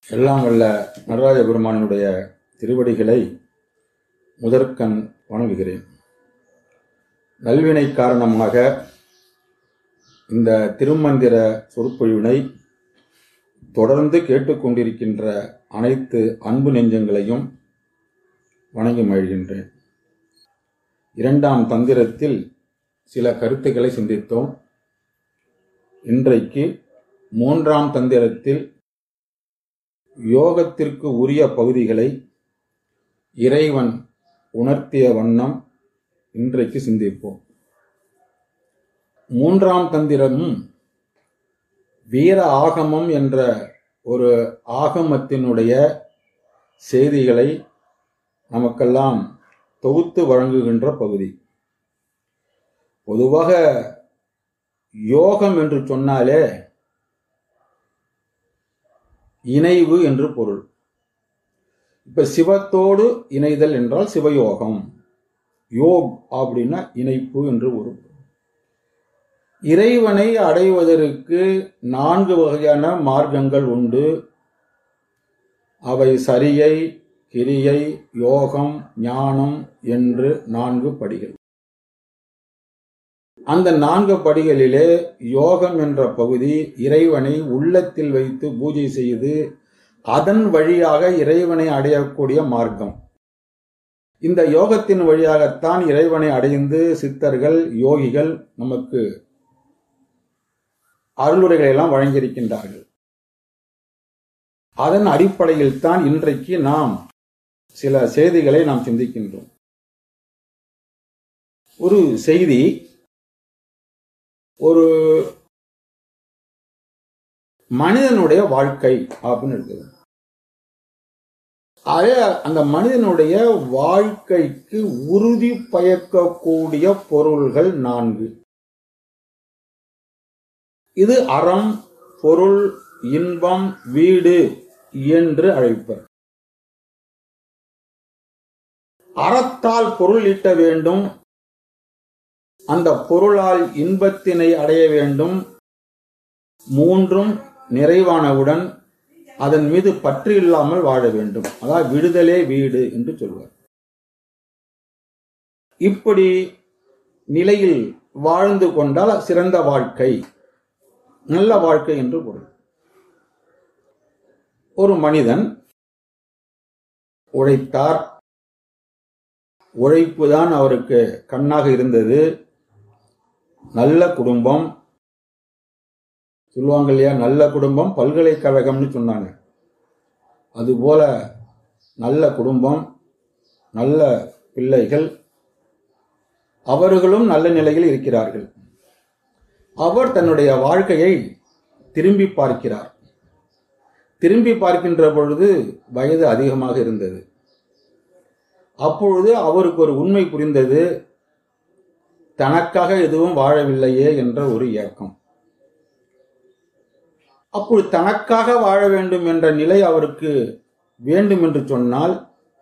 எல்லாம் வல்ல நடராஜ பெருமானுடைய திருவடிகளை முதற்கண் வணங்குகிறேன் நல்வினை காரணமாக இந்த திருமந்திர சொற்பொழிவினை தொடர்ந்து கேட்டுக்கொண்டிருக்கின்ற அனைத்து அன்பு நெஞ்சங்களையும் வணங்கி மகிழ்கின்றேன் இரண்டாம் தந்திரத்தில் சில கருத்துக்களை சிந்தித்தோம் இன்றைக்கு மூன்றாம் தந்திரத்தில் யோகத்திற்கு உரிய பகுதிகளை இறைவன் உணர்த்திய வண்ணம் இன்றைக்கு சிந்திப்போம் மூன்றாம் தந்திரமும் வீர ஆகமம் என்ற ஒரு ஆகமத்தினுடைய செய்திகளை நமக்கெல்லாம் தொகுத்து வழங்குகின்ற பகுதி பொதுவாக யோகம் என்று சொன்னாலே இணைவு என்று பொருள் இப்ப சிவத்தோடு இணைதல் என்றால் சிவயோகம் யோக் அப்படின்னா இணைப்பு என்று ஒரு இறைவனை அடைவதற்கு நான்கு வகையான மார்க்கங்கள் உண்டு அவை சரியை கிரியை யோகம் ஞானம் என்று நான்கு படிகள் அந்த நான்கு படிகளிலே யோகம் என்ற பகுதி இறைவனை உள்ளத்தில் வைத்து பூஜை செய்து அதன் வழியாக இறைவனை அடையக்கூடிய மார்க்கம் இந்த யோகத்தின் வழியாகத்தான் இறைவனை அடைந்து சித்தர்கள் யோகிகள் நமக்கு அருளுரைகளை எல்லாம் வழங்கியிருக்கின்றார்கள் அதன் அடிப்படையில் தான் இன்றைக்கு நாம் சில செய்திகளை நாம் சிந்திக்கின்றோம் ஒரு செய்தி ஒரு மனிதனுடைய வாழ்க்கை அப்படின்னு இருக்குது அதே அந்த மனிதனுடைய வாழ்க்கைக்கு உறுதி பயக்கக்கூடிய பொருள்கள் நான்கு இது அறம் பொருள் இன்பம் வீடு என்று அழைப்பர் அறத்தால் பொருள் ஈட்ட வேண்டும் அந்த பொருளால் இன்பத்தினை அடைய வேண்டும் மூன்றும் நிறைவானவுடன் அதன் மீது பற்று இல்லாமல் வாழ வேண்டும் அதாவது விடுதலே வீடு என்று சொல்வார் இப்படி நிலையில் வாழ்ந்து கொண்டால் சிறந்த வாழ்க்கை நல்ல வாழ்க்கை என்று பொருள் ஒரு மனிதன் உழைத்தார் உழைப்பு தான் அவருக்கு கண்ணாக இருந்தது நல்ல குடும்பம் சொல்லுவாங்க இல்லையா நல்ல குடும்பம் பல்கலைக்கழகம்னு சொன்னாங்க அதுபோல நல்ல குடும்பம் நல்ல பிள்ளைகள் அவர்களும் நல்ல நிலையில் இருக்கிறார்கள் அவர் தன்னுடைய வாழ்க்கையை திரும்பி பார்க்கிறார் திரும்பி பார்க்கின்ற பொழுது வயது அதிகமாக இருந்தது அப்பொழுது அவருக்கு ஒரு உண்மை புரிந்தது தனக்காக எதுவும் வாழவில்லையே என்ற ஒரு ஏக்கம் அப்பொழுது தனக்காக வாழ வேண்டும் என்ற நிலை அவருக்கு வேண்டும் என்று சொன்னால்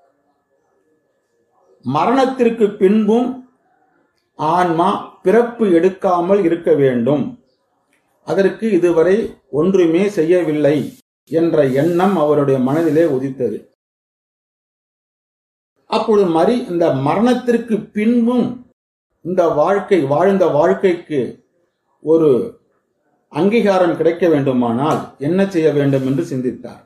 மரணத்திற்கு பின்பும் ஆன்மா பிறப்பு எடுக்காமல் இருக்க வேண்டும் அதற்கு இதுவரை ஒன்றுமே செய்யவில்லை என்ற எண்ணம் அவருடைய மனதிலே உதித்தது அப்பொழுது மறி இந்த மரணத்திற்கு பின்பும் இந்த வாழ்க்கை வாழ்ந்த வாழ்க்கைக்கு ஒரு அங்கீகாரம் கிடைக்க வேண்டுமானால் என்ன செய்ய வேண்டும் என்று சிந்தித்தார்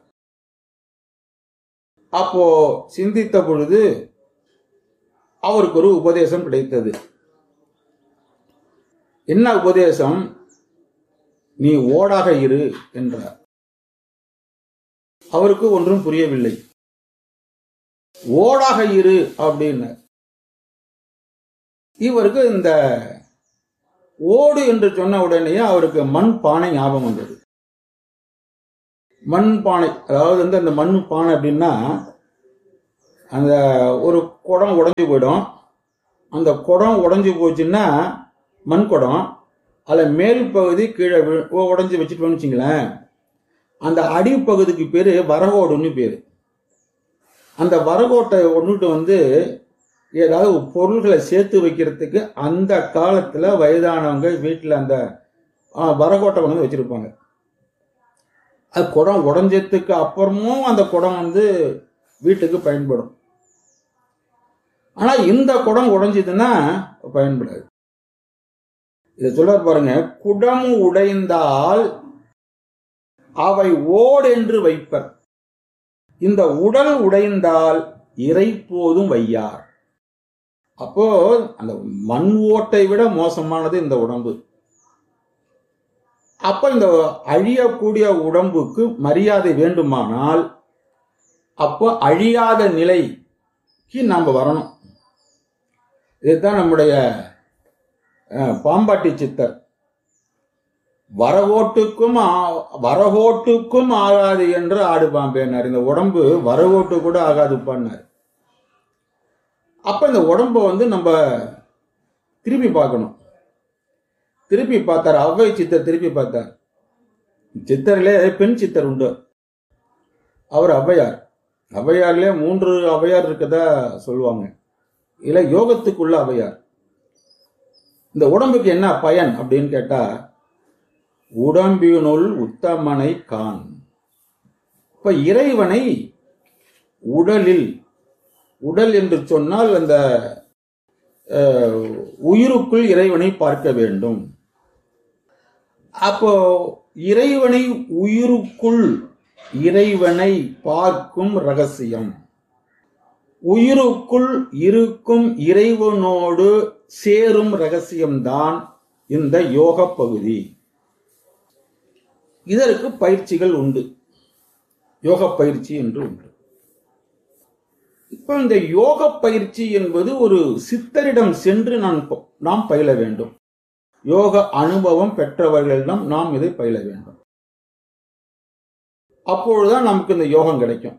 அப்போ சிந்தித்த பொழுது அவருக்கு ஒரு உபதேசம் கிடைத்தது என்ன உபதேசம் நீ ஓடாக இரு என்றார் அவருக்கு ஒன்றும் புரியவில்லை ஓடாக இரு அப்படின்னு இவருக்கு இந்த ஓடு என்று சொன்ன உடனே அவருக்கு மண் பானை ஞாபகம் வந்தது மண் பானை அதாவது வந்து அந்த மண் பானை அப்படின்னா அந்த ஒரு குடம் உடஞ்சி போயிடும் அந்த குடம் உடஞ்சி போச்சுன்னா மண் குடம் அதில் மேல் பகுதி கீழே உடஞ்சி வச்சுட்டோம்னு வச்சுங்களேன் அந்த அடிப்பகுதிக்கு பேர் வரகோடுன்னு பேர் அந்த வரகோட்டை ஒன்றுட்டு வந்து ஏதாவது பொருள்களை சேர்த்து வைக்கிறதுக்கு அந்த காலத்தில் வயதானவங்க வீட்டில் அந்த வரகோட்டை கொண்டு வந்து வச்சுருப்பாங்க அது குடம் உடஞ்சதுக்கு அப்புறமும் அந்த குடம் வந்து வீட்டுக்கு பயன்படும் ஆனா இந்த குடம் உடைஞ்சதுன்னா பயன்படாது இதை சொல்றார் பாருங்க குடம் உடைந்தால் அவை ஓடென்று வைப்பர் இந்த உடல் உடைந்தால் இறை போதும் வையார் அப்போ அந்த மண் ஓட்டை விட மோசமானது இந்த உடம்பு அப்ப இந்த அழியக்கூடிய உடம்புக்கு மரியாதை வேண்டுமானால் அப்போ அழியாத நிலைக்கு நாம் வரணும் இதுதான் நம்முடைய அஹ், பாம்பாட்டி சித்தர் வரவோட்டுக்கும் ஆ- வரவோட்டுக்கும் ஆகாது என்று ஆடு பாம்பேனார் இந்த உடம்பு வரவோட்டு கூட ஆகாதுப்பான்னார் அப்ப இந்த உடம்ப வந்து நம்ம திருப்பி பார்க்கணும் திருப்பி பார்த்தார் அவ்வை சித்தர் திருப்பி பார்த்தார் சித்தரிலே பெண் சித்தர் உண்டு அவர் ஔவையார் ஔவையார்லே மூன்று ஔவையார் இருக்கதா சொல்லுவாங்க இல்ல யோகத்துக்குள்ள ஔவையார் இந்த உடம்புக்கு என்ன பயன் அப்படின்னு கேட்டா உடம்பினுள் உத்தமனை கான் இப்ப இறைவனை உடலில் உடல் என்று சொன்னால் அந்த அஹ், உயிருக்குள் இறைவனை பார்க்க வேண்டும் அப்போ இறைவனை உயிருக்குள் இறைவனை பார்க்கும் ரகசியம் உயிருக்குள் இருக்கும் இறைவனோடு சேரும் ரகசியம்தான் இந்த யோக பகுதி இதற்கு பயிற்சிகள் உண்டு யோக பயிற்சி என்று உண்டு இப்ப இந்த யோக பயிற்சி என்பது ஒரு சித்தரிடம் சென்று நான் ப- நாம் பயில வேண்டும் யோக அனுபவம் பெற்றவர்களிடம் நாம் இதை பயில வேண்டும் அப்பொழுதுதான் நமக்கு இந்த யோகம் கிடைக்கும்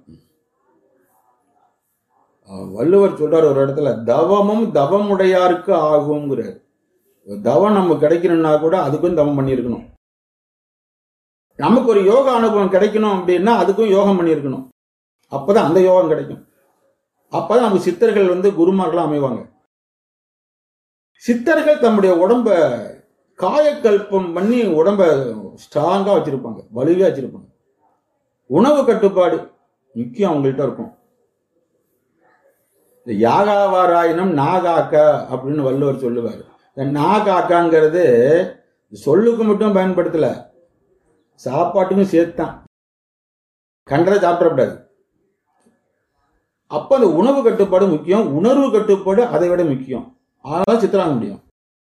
அஹ் வள்ளுவர் சொல்றார் ஒரு இடத்துல தவமும் தவமுடையாருக்கு ஆகுங்கிறார் தவம் நமக்கு கிடைக்கணும்னா கூட அதுக்கும் தவம் பண்ணியிருக்கணும் நமக்கு ஒரு யோக அனுபவம் கிடைக்கணும் அப்படின்னா அதுக்கும் யோகம் பண்ணியிருக்கணும் அப்பதான் அந்த யோகம் கிடைக்கும் அப்பதான் நமக்கு சித்தர்கள் வந்து குருமார்களா அமைவாங்க சித்தர்கள் தம்முடைய உடம்ப காயக்கல்பம் பண்ணி உடம்ப ஸ்ட்ராங்கா வச்சிருப்பாங்க வலுவா வச்சிருப்பாங்க உணவு கட்டுப்பாடு முக்கியம் அவங்கள்ட்ட இருக்கும் இந்த யாகாவாராயினம் நாகாக்க அப்படின்னு வள்ளுவர் சொல்லுவார் இந்த நாகாக்காங்கிறது சொல்லுக்கு மட்டும் பயன்படுத்தல சாப்பாட்டுக்கும் சேர்த்தான் கண்டதை சாப்பிடக்கூடாது அப்ப அந்த உணவு கட்டுப்பாடு முக்கியம் உணர்வு கட்டுப்பாடு அதை விட முக்கியம் அதனால சித்தராக முடியும்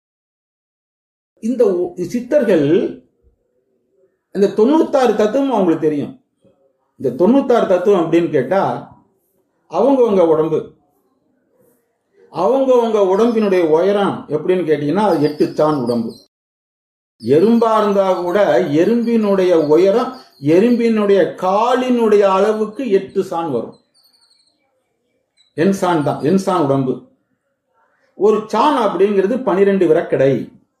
இந்த உ- சித்தர்கள் இந்த தொண்ணூத்தாறு தத்துவம் அவங்களுக்கு தெரியும் இந்த தொண்ணூத்தாறு தத்துவம் அப்படின்னு கேட்டா அவங்கவங்க உடம்பு அவங்கவங்க உடம்பினுடைய உயரம் எப்படின்னு கேட்டீங்கன்னா அது எட்டு சான் உடம்பு எறும்பா இருந்தா கூட எறும்பினுடைய உயரம் எறும்பினுடைய காலினுடைய அளவுக்கு எட்டு சான் வரும் என் சான் தான் என் சான் உடம்பு ஒரு சான் அப்படிங்கிறது பனிரெண்டு விரக்கடை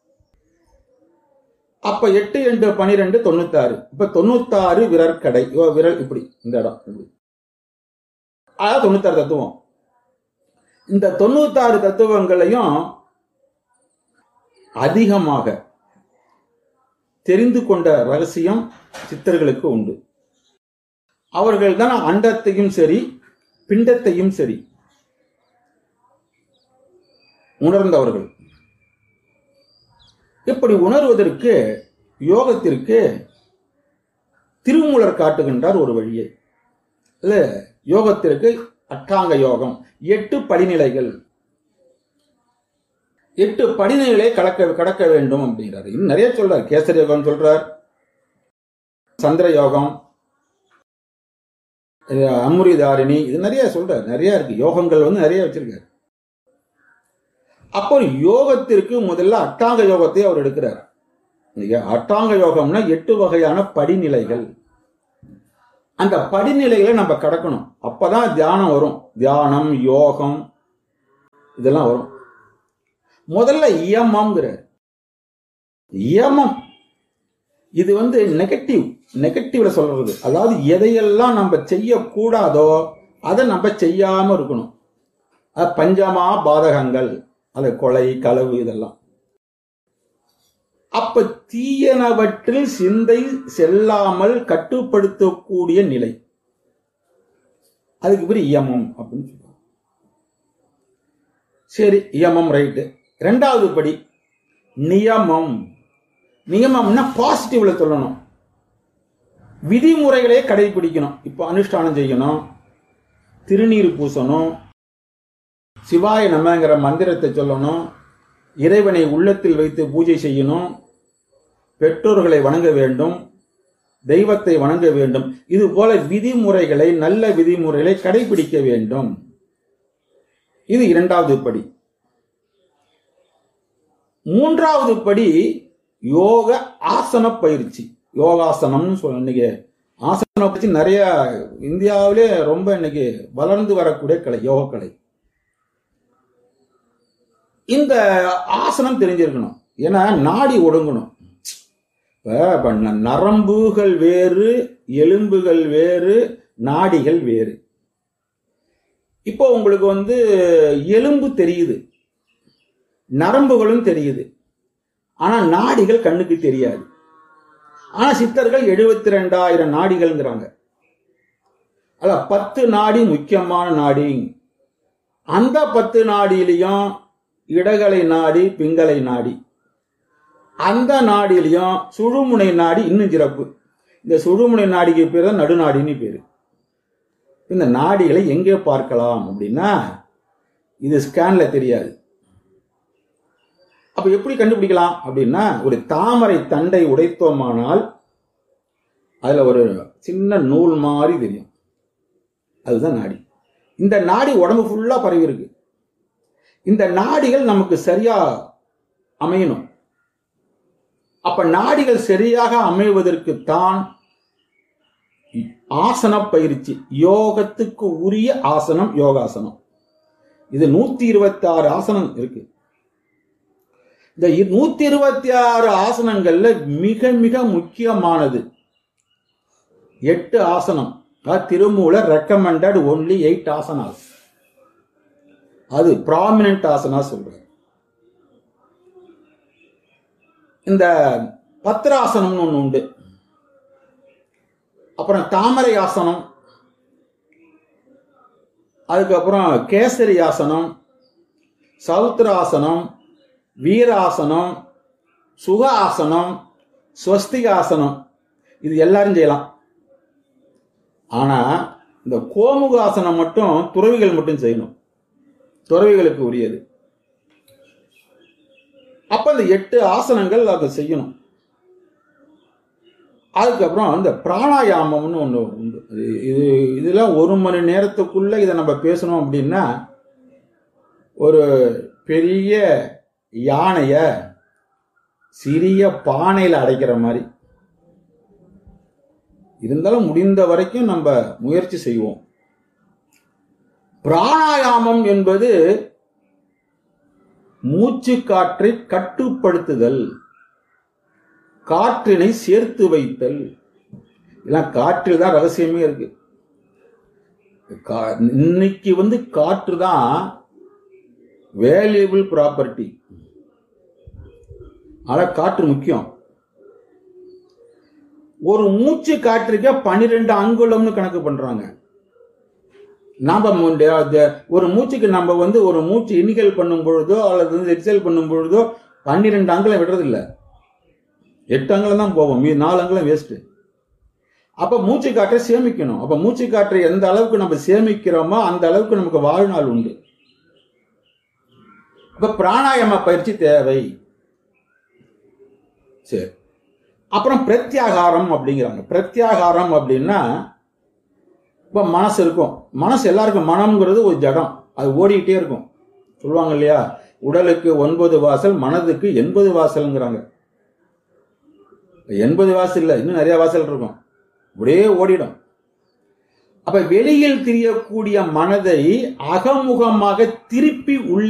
அப்ப எட்டு எட்டு பனிரெண்டு தொண்ணூத்தாறு இப்ப தொண்ணூத்தாறு விரற்கடை ஓ, விரல் இப்படி இந்த இடம் இப்படி அதாவது தொண்ணூத்தாறு தத்துவம் இந்த தொண்ணூத்தாறு தத்துவங்களையும் அதிகமாக தெரிந்து கொண்ட ரகசியம் சித்தர்களுக்கு உண்டு அவர்கள் தான் அண்டத்தையும் சரி பிண்டத்தையும் சரி உணர்ந்தவர்கள் இப்படி உணர்வதற்கு யோகத்திற்கு திருமூலர் காட்டுகின்றார் ஒரு வழியை இல்ல யோகத்திற்கு அட்டாங்க யோகம் எட்டு படிநிலைகள் எட்டு படிநிலைகளை கடக்க கடக்க வேண்டும் அப்படிங்கிறார் இன்னும் நிறைய சொல்றார் கேசரி யோகம் சொல்றார் சந்திர யோகம் இது அமுரிதாரிணி இது நிறைய சொல்றார் நிறைய இருக்கு யோகங்கள் வந்து நிறைய வச்சிருக்காரு அப்போ யோகத்திற்கு முதல்ல அட்டாங்க யோகத்தை அவர் எடுக்கிறார் இங்க அட்டாங்க யோகம்னா எட்டு வகையான படிநிலைகள் அந்த படிநிலைகளை நம்ம கடக்கணும் அப்பதான் தியானம் வரும் தியானம் யோகம் இதெல்லாம் வரும் முதல்ல இயமம்ங்கிறார் இயமம் இது வந்து நெகட்டிவ் நெகட்டிவ்ல சொல்றது அதாவது எதையெல்லாம் நம்ம செய்யக்கூடாதோ அதை நம்ம செய்யாம இருக்கணும் அது பஞ்சமா பாதகங்கள் அது கொலை களவு இதெல்லாம் அப்ப தீயனவற்றில் சிந்தை செல்லாமல் கட்டுப்படுத்தக்கூடிய நிலை அதுக்கு பேர் இயமம் அப்படின்னு சொல்லுவாங்க சரி இயமம் ரைட்டு ரெண்டாவது படி நியமம் நியமம்னா பாசிட்டிவ்ல சொல்லணும் விதிமுறைகளே கடைபிடிக்கணும் இப்போ அனுஷ்டானம் செய்யணும் திருநீர் பூசணும் சிவாய நமங்கிற மந்திரத்தை சொல்லணும் இறைவனை உள்ளத்தில் வைத்து பூஜை செய்யணும் பெற்றோர்களை வணங்க வேண்டும் தெய்வத்தை வணங்க வேண்டும் இது போல விதிமுறைகளை நல்ல விதிமுறைகளை கடைபிடிக்க வேண்டும் இது இரண்டாவது படி மூன்றாவது படி யோக ஆசன பயிற்சி யோகாசனம்னு சொல்ல இன்னைக்கு ஆசன பயிற்சி நிறைய இந்தியாவிலே ரொம்ப இன்னைக்கு வளர்ந்து வரக்கூடிய கலை யோக கலை இந்த ஆசனம் தெரிஞ்சிருக்கணும் ஏன்னா நாடி ஒடுங்கணும் இப்ப இப்ப ந- நரம்புகள் வேறு எலும்புகள் வேறு நாடிகள் வேறு இப்போ உங்களுக்கு வந்து எலும்பு தெரியுது நரம்புகளும் தெரியுது ஆனா நாடிகள் கண்ணுக்கு தெரியாது ஆனா சித்தர்கள் எழுபத்தி ரெண்டாயிரம் நாடிகள்ங்கிறாங்க அல்ல பத்து நாடி முக்கியமான நாடி அந்த பத்து நாடியிலையும் இடகலை நாடி பிங்கலை நாடி அந்த நாடியிலையும் சுழுமுனை நாடி இன்னும் சிறப்பு இந்த சுழுமுனை நாடிக்கு பேர் தான் நடுநாடின்னு பேரு இந்த நாடிகளை எங்கே பார்க்கலாம் அப்படின்னா இது ஸ்கேன்ல தெரியாது அப்ப எப்படி கண்டுபிடிக்கலாம் அப்படின்னா ஒரு தாமரை தண்டை உடைத்தோமானால் அதுல ஒரு சின்ன நூல் மாதிரி தெரியும் அதுதான் நாடி இந்த நாடி உடம்பு ஃபுல்லா பரவி இருக்கு இந்த நாடிகள் நமக்கு சரியா அமையணும் அப்ப நாடிகள் சரியாக அமைவதற்கு தான் ஆசன பயிற்சி யோகத்துக்கு உரிய ஆசனம் யோகாசனம் இது நூத்தி இருபத்தி ஆறு ஆசனம் இருக்கு இந்த நூத்தி இருபத்தி ஆறு ஆசனங்கள்ல மிக மிக முக்கியமானது எட்டு ஆசனம் அதாவது Thirumoola recommended only eight asanas அது ப்ராமினன்ட் ஆசனா சொல்றேன் இந்த பத்திராசனம்னு ஒன்று உண்டு அப்புறம் தாமரை ஆசனம் அதுக்கப்புறம் கேசரி ஆசனம் சௌத்திராசனம் வீராசனம் சுக ஆசனம் ஸ்வஸ்திகாசனம் இது எல்லாரும் செய்யலாம் ஆனா இந்த கோமுகாசனம் மட்டும் துறவிகள் மட்டும் செய்யணும் துறவிகளுக்கு உரியது அப்ப இந்த எட்டு ஆசனங்கள் அதை செய்யணும் அதுக்கப்புறம் இந்த பிராணாயாமம்னு ஒன்று உண்டு இது- இது இதெல்லாம் ஒரு மணி நேரத்துக்குள்ள இதை நம்ம பேசணும் அப்படின்னா ஒரு பெரிய யானைய சிறிய பானையில் அடைக்கிற மாதிரி இருந்தாலும் முடிந்த வரைக்கும் நம்ம முயற்சி செய்வோம் பிராணாயாமம் என்பது மூச்சு காற்றை கட்டுப்படுத்துதல் காற்றினை சேர்த்து வைத்தல் இதெல்லாம் காற்றில் தான் ரகசியமே இருக்கு கா- இன்னைக்கு வந்து காற்று தான் வேல்யூபிள் ப்ராப்பர்ட்டி ஆனா காற்று முக்கியம் ஒரு மூச்சு காற்றுக்கே பன்னிரெண்டு அங்குலம்னு கணக்கு பண்றாங்க நாம முண்ட- அது- ஒரு மூச்சுக்கு நம்ம வந்து ஒரு மூச்சு இனிகல் பண்ணும் பொழுதோ அல்லது வந்து எக்ஸல் பண்ணும் பொழுதோ பன்னிரெண்டு அங்குலம் விடுறது இல்ல எட்டு அங்குலம் தான் போவோம் மீது நாலு அங்குலம் வேஸ்ட் அப்ப மூச்சு காற்றை சேமிக்கணும் அப்ப மூச்சு காற்றை எந்த அளவுக்கு நம்ம சேமிக்கிறோமோ அந்த அளவுக்கு நமக்கு வாழ்நாள் உண்டு அப்ப பிராணாயாம பயிற்சி தேவை சரி அப்புறம் பிரத்யாகாரம் அப்படிங்கிறாங்க பிரத்யாகாரம் அப்படின்னா இப்போ மனசு இருக்கும் மனசு எல்லாருக்கும் மனம்ங்கிறது ஒரு ஜடம் அது ஓடிக்கிட்டே இருக்கும் சொல்லுவாங்க இல்லையா உடலுக்கு ஒன்பது வாசல் மனதுக்கு எண்பது வாசல்ங்கிறாங்க எண்பது வாசல் இல்லை இன்னும் நிறைய வாசல் இருக்கும் அப்படியே ஓடிடும் அப்ப வெளியில் தெரியக்கூடிய மனதை அகமுகமாக திருப்பி உள்ள